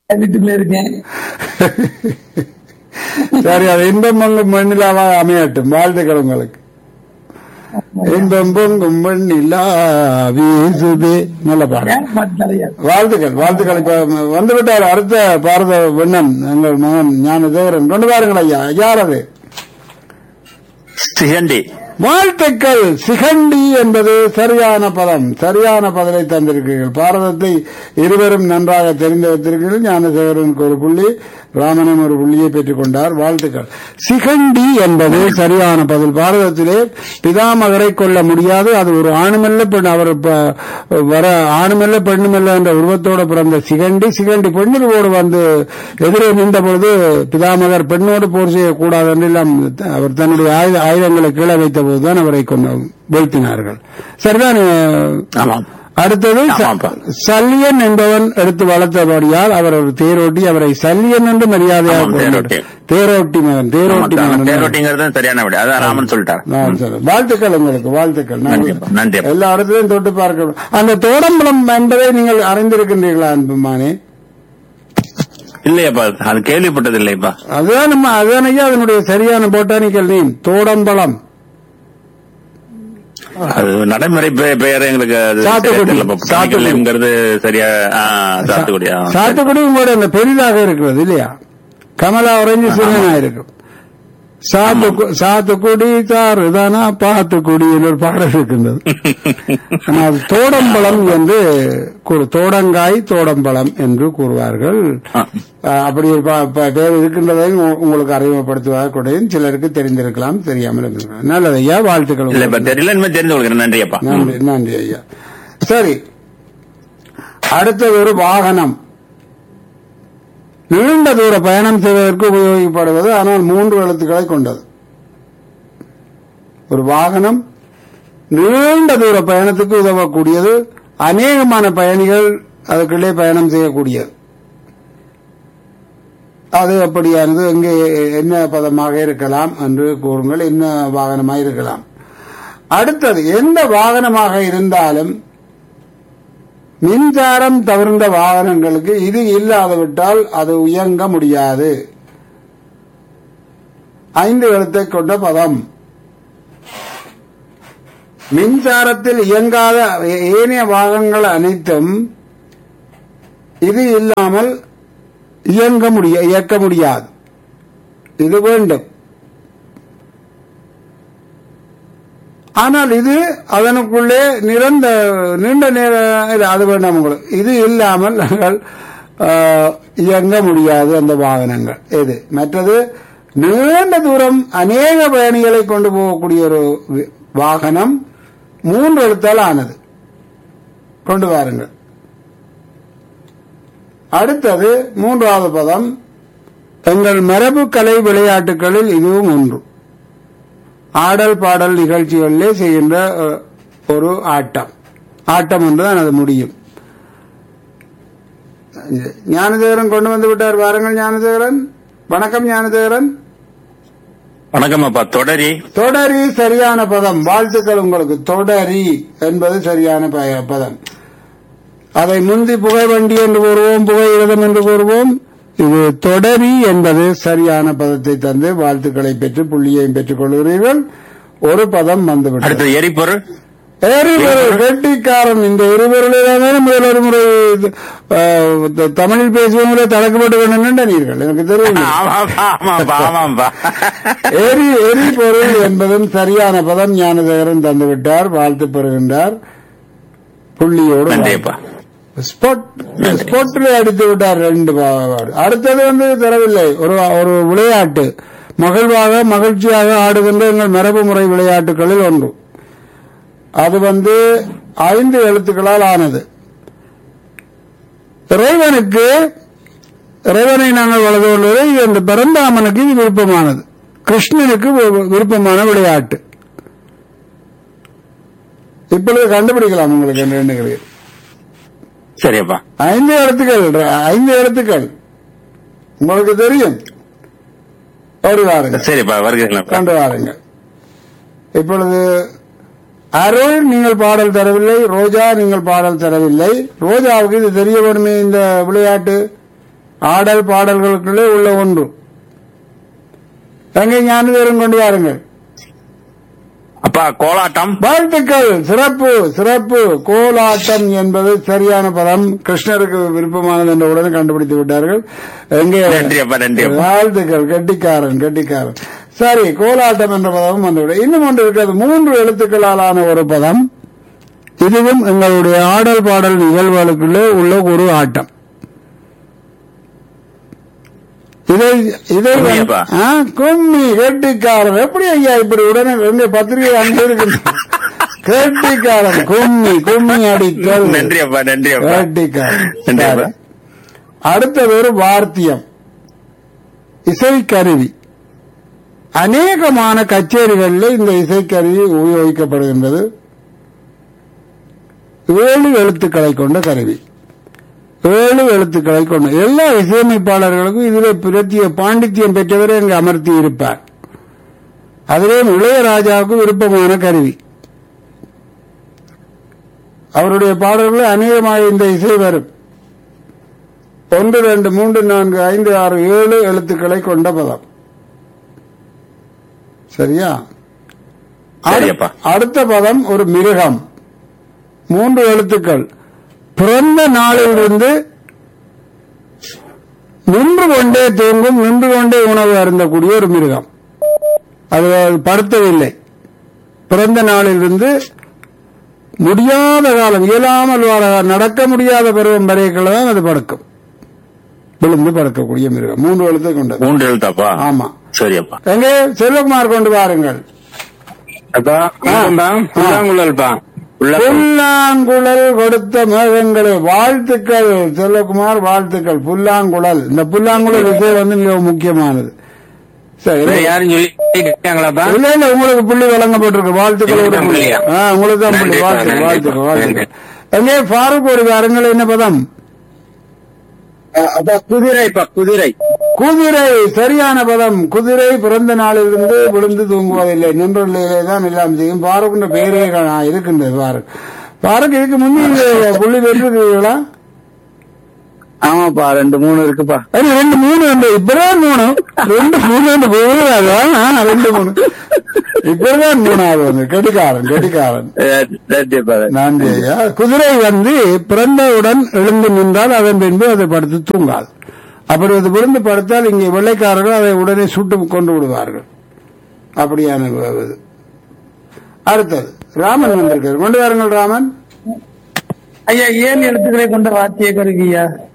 வீட்டுல இருக்கேன் சரி அது இன்பம் பொங்கும் வெண்ணிலாவா அமையட்டும் வாழ்த்துக்கள் உங்களுக்கு இன்பம் பொங்கும் வெண்ணிலா வீசுது நல்ல பாடம் ஏன் பாட்டு தலையா வாழ்த்துக்கள் வாழ்த்துக்கள் இப்ப வந்துவிட்டார் அடுத்த பாரத வெண்ணன் எங்கள் மகன் ஞான தேவரன் கொண்டு வாருங்கள் ஐயா யார் அது சிகண்டி வாழ்த்துக்கள் சிகண்டி என்பது சரியான பதம் சரியான பதிலை தந்திருக்கிறீர்கள் பாரதத்தை இருவரும் நன்றாக தெரிந்து வைத்திருக்கிறீர்கள் ஞானசேகரனுக்கு ஒரு புள்ளி ராமனும் ஒரு புள்ளியை பெற்றுக் கொண்டார் வாழ்த்துக்கள் சிகண்டி என்பது சரியான பதில் பாரதத்திலே பிதாமகரை கொள்ள முடியாது அது ஒரு ஆணுமல்ல பெண் அவர் ப- வர ஆணுமல்ல பெண்ணுமல்ல என்ற உருவத்தோடு பிறந்த சிகண்டி சிகண்டி பெண்ணிலோடு வந்து எதிரே நின்ற பொழுது பிதாமகர் பெண்ணோடு போர் செய்யக்கூடாது என்று எல்லாம் அவர் தன்னுடைய ஆயுத ஆயுதங்களை கீழே வைத்த போதுதான் அவரை கொண்டு வீழ்த்தினார்கள் சரிதான் ஆமாம் அடுத்தது ச- ஆமாப்பா. சல்லியன் என்பவன் எடுத்து வளர்த்தபடியால் அவர் ஒரு தேரோட்டி அவரை சல்லியன் என்று மரியாதையாக ஆமாம், கூறினார். தேரோட்டி. தேரோட்டி மகன் தேரோட்டி மகன் தேரோட்டிங்கிறது சரியான விட அதான் ராமன் சொல்லிட்டார் நான் சொல்றேன். வாழ்த்துக்கள் உங்களுக்கு வாழ்த்துக்கள் நன்றி. நன்றி, நன்றி. எல்லா இடத்திலையும் தொட்டு பார்க்க அந்த தோடம்பலம் என்பதை நீங்கள் அறிந்திருக்கின்றீர்களா அன்புமானே இல்லையாப்பா அது கேள்விப்பட்டது இல்லையப்பா அதுதான் நம்ம அதுதான் ஐயா அதனுடைய சரியான பொட்டானிக்கல் நேம் தோடம்பலம் அது நடைமுறை பெ- பெயர் எங்களுக்கு அது சாத்துக்குடி. சரியா தெரியலப்பா. சாத்துக்குடி. சாத்துக்குடிங்கிறது சரியா ஆ, சாத்துக்குடி ஆ. சாத்துக்குடி உங்களோட அந்த பெரிதாக இருக்கிறது இல்லையா கமலா உறைஞ்சி சிறுவனா இருக்கும் சாத்து சாத்துக்குடி சாறுதானா பாத்துக்குடி என்ற ஒரு பாடல் இருக்கின்றது ஆனால் தோடம்பழம் என்று கூறு- தோடங்காய் தோடம்பழம் என்று கூறுவார்கள் ஆ. அஹ், அப்படி ஒரு ப- ப- பேர் இருக்கின்றதை உ- உங்களுக்கு அறிமுகப்படுத்துவதாக கூட சிலருக்கு தெரிந்திருக்கலாம் தெரியாமல் இருந்திருக்கலாம் நல்லது ஐயா வாழ்த்துக்கள் இல்ல இப்ப உங்களுக்கு. தெரியல இனிமே தெரிந்து கொள்கிறேன் நன்றி அப்பா நன்றி நன்றி ஐயா சரி அடுத்தது ஒரு வாகனம் நீண்ட தூர பயணம் செய்வதற்கு உபயோகிக்கப்படுவது ஆனால் மூன்று எழுத்துக்களை கொண்டது ஒரு வாகனம் நீண்ட தூர பயணத்துக்கு உதவக்கூடியது அநேகமான பயணிகள் அதுக்குள்ளே பயணம் செய்யக்கூடியது அது அப்படியானது எங்கே என்ன பதமாக இருக்கலாம் என்று கூறுங்கள் என்ன வாகனமாக இருக்கலாம் அடுத்தது எந்த வாகனமாக இருந்தாலும் மின்சாரம் தவிர்ந்த வாகனங்களுக்கு இது இல்லாதவிட்டால் அது இயங்க முடியாது ஐந்து எழுத்தை கொண்ட பதம் மின்சாரத்தில் இயங்காத ஏ- ஏனைய வாகனங்கள் அனைத்தும் இது இல்லாமல் இயங்க முடிய இயக்க முடியாது இது வேண்டும் ஆனால் இது அதனுக்குள்ளே நிரந்த நீண்ட நேர இல்ல, அது வேண்டாம் உங்களுக்கு இது இல்லாமல் நாங்கள் ஆ, இயங்க முடியாது அந்த வாகனங்கள் இது மற்றது நீண்ட தூரம் அநேக பயணிகளை கொண்டு போகக்கூடிய ஒரு வி- வாகனம் மூன்று எழுத்தால் ஆனது கொண்டு வாருங்கள் அடுத்தது மூன்றாவது பதம் எங்கள் மரபு கலை விளையாட்டுகளில் இதுவும் ஒன்று ஆடல் பாடல் நிகழ்ச்சிகளிலே செய்கின்ற அஹ், ஒரு ஆட்டம் ஆட்டம் என்றுதான் அது முடியும் ஞானதேவரன் கொண்டு வந்து விட்டார் வாருங்கள் ஞானதேவரன் வணக்கம் ஞானதேவரன் வணக்கம் அப்பா தொடரி தொடரி சரியான பதம் வாழ்த்துக்கள் உங்களுக்கு தொடரி என்பது சரியான ப- பதம் அதை முந்தி புகை வண்டி என்று கூறுவோம் புகை இரதம் என்று கூறுவோம் இது தொடரி என்பது சரியான பதத்தை தந்து வாழ்த்துக்களை பெற்று புள்ளியையும் பெற்றுக் கொள்கிறீர்கள் ஒரு பதம் வந்துவிட்டது அடுத்தது எரிபொருள் எரிபொருள் கெட்டிக்காரன் இந்த எரிபொருளிலான முதல் ஒரு முறை அஹ், த- தமிழில் பேசுவதிலே தடக்கப்பட்டு வேண்டும் நீர்கள் எனக்கு தெரியும் ஆமாப்பா ஆமாப்பா ஆமாப்பா எரி எரிபொருள் என்பதும் சரியான பதம் ஞானதேகரன் தந்துவிட்டார் வாழ்த்து பெறுகின்றார் புள்ளியோடு நன்றி அப்பா ஸ்பாட் ஸ்பாட்டில் அடித்து விட்டார் ரெண்டு பாவாடு அடுத்தது வந்து தரவில்லை ஒரு ஒரு விளையாட்டு மகிழ்வாக மகிழ்ச்சியாக ஆடுகின்ற எங்கள் மரபு முறை விளையாட்டுகளில் ஒன்று அது வந்து ஐந்து எழுத்துக்களால் ஆனது இறைவனுக்கு இறைவனை நாங்கள் வளர்ந்து கொள்வதை இந்த பரந்தாமனுக்கு இது விருப்பமானது கிருஷ்ணனுக்கு வி- விருப்பமான விளையாட்டு இப்பொழுது கண்டுபிடிக்கலாம் உங்களுக்கு என்று எண்ணுகிறேன் சரியப்பா ஐந்து எழுத்துக்கள் ஐந்து எழுத்துக்கள் உங்களுக்கு தெரியும் ஓடி வாருங்க சரிப்பா வருகிறேன் கண்டு வாருங்க இப்பொழுது அருள் நீங்கள் பாடல் தரவில்லை ரோஜா நீங்கள் பாடல் தரவில்லை ரோஜாவுக்கு இது தெரிய வேணுமே இந்த விளையாட்டு ஆடல் பாடல்களுக்குள்ளே உள்ள ஒன்று எங்கே ஞானதேரம் கொண்டு வாருங்கள் அப்பா கோலாட்டம் வாழ்த்துக்கள் சிறப்பு சிறப்பு கோலாட்டம் என்பது சரியான பதம் கிருஷ்ணருக்கு விருப்பமானது என்ற உடனே கண்டுபிடித்து விட்டார்கள் எங்கே நன்றி அப்பா, நன்றி அப்பா. வாழ்த்துக்கள் கெட்டிக்காரன் கெட்டிக்காரன் சரி கோலாட்டம் என்ற பதமும் வந்துவிடும் இன்னும் ஒன்று இருக்கிறது மூன்று எழுத்துக்களாலான ஒரு பதம் இதுவும் எங்களுடைய ஆடல் பாடல் நிகழ்வுகளுக்குள்ளே உள்ள ஒரு ஆட்டம் இதை இதை வந்து- கும்மியப்பா. ஆ, கும்மி கெட்டிக்காரன் எப்படி ஐயா இப்படி உடனே ரெண்டு பத்திரிகை அங்கே இருக்கு கெட்டிக்காரன் கும்மி கும்மி அடித்தல் நன்றி அப்பா நன்றி அப்பா கெட்டிக்காரன் நன்றி அப்பா. சரி. அடுத்தது ஒரு வார்த்தியம் இசைக்கருவி அநேகமான கச்சேரிகளில் இந்த இசைக்கருவி உபயோகிக்கப்படுகின்றது ஏழு எழுத்துக்களை கொண்ட கருவி ஏழு எழுத்துக்களை கொண்ட எல்லா இசையமைப்பாளர்களுக்கும் இதில் பிரத்திய பாண்டித்யம் பெற்றவரை அங்கு அமர்த்தி இருப்பார் அதிலே இளையராஜாவுக்கு விருப்பமான கருவி அவருடைய பாடல்கள் அநேகமாக இந்த இசை வரும் ஒன்று ரெண்டு மூன்று நான்கு ஐந்து ஆறு ஏழு எழுத்துக்களை கொண்ட பதம் சரியா சரியப்பா. அடுத்த பதம் ஒரு மிருகம் மூன்று எழுத்துக்கள் பிறந்த நாளிலிருந்து நின்று கொண்டே தூங்கும் நின்று கொண்டே உணவு அருந்தக்கூடிய ஒரு மிருகம் அது படுத்தவில்லை பிறந்த நாளிலிருந்து முடியாத காலம் இயலாமல் வாழ நடக்க முடியாத பருவம் வரைக்கும் தான் அது படுக்கும் விழுந்து படுக்கக்கூடிய மிருகம் மூன்று எழுத்தை கொண்டது மூன்று எழுத்தாப்பா ஆமா சரி அப்பா எங்கே செல்வகுமார் கொண்டு வாருங்கள் அப்பா புல்லாங்குழல்பா புல்லாங்குழல் கொடுத்த மேகங்களே வாழ்த்துக்கள் செல்வகுமார் வாழ்த்துக்கள் புல்லாங்குழல் இந்த புல்லாங்குழல் விஷயம் வந்து மிகவும் முக்கியமானது சரி யாரும் சொல்லி கேட்டாங்களாப்பா இல்ல இல்ல உங்களுக்கு புள்ளி வழங்கப்பட்டிருக்கு வாழ்த்துக்கள் எனக்கு தான் ஒரு புள்ளி. புள்ளியா? ஆ, உங்களுக்கு தான் புள்ளி நன்றிப்பா, வாழ்த்துக்கள் நன்றிப்பா, வாழ்த்துக்கள் வாழ்த்துக்கள் நன்றி. எங்கே ஃபாரூக் ஒரு வாருங்கள் என்ன பதம் அப்பா குதிரைப்பா குதிரை குதிரை சரியான பதம் குதிரை பிறந்த நாளிலிருந்து விழுந்து தூங்குவதில்லை நின்றுள்ளே தான் எல்லாம் செய்யும் பாருக்குன்ற பெயரே கா- இருக்கின்றது பாருக் பாருக் இதுக்கு முன்னே புள்ளி பெற்றிருக்கீங்களா ஆமாப்பா ரெண்டு மூணு இருக்குப்பா அது ரெண்டு மூணு ரெண்டு இப்பதான் மூணு ரெண்டு மூணு ரெண்டு போகுது ரெண்டு மூணு இப்பதான் மூணாவது வந்து கெட்டிக்காரன் கெட்டிக்காரன் நன்றிப்பா நன்றி ஐயா குதிரை வந்து பிறந்தவுடன் எழுந்து நின்றால் அதன் பின்பு அதை படுத்து தூங்காது அப்படி அது விழுந்து படுத்தால் இங்கே வெள்ளைக்காரர்கள் அதை உடனே சுட்டு கொண்டு விடுவார்கள் அப்படியான இது. அடுத்தது ராமன் வந்திருக்காரு கொண்டு வாருங்கள் ராமன் ஐயா ஏன் எழுத்துக்களை கொண்ட வாத்திய கருவியா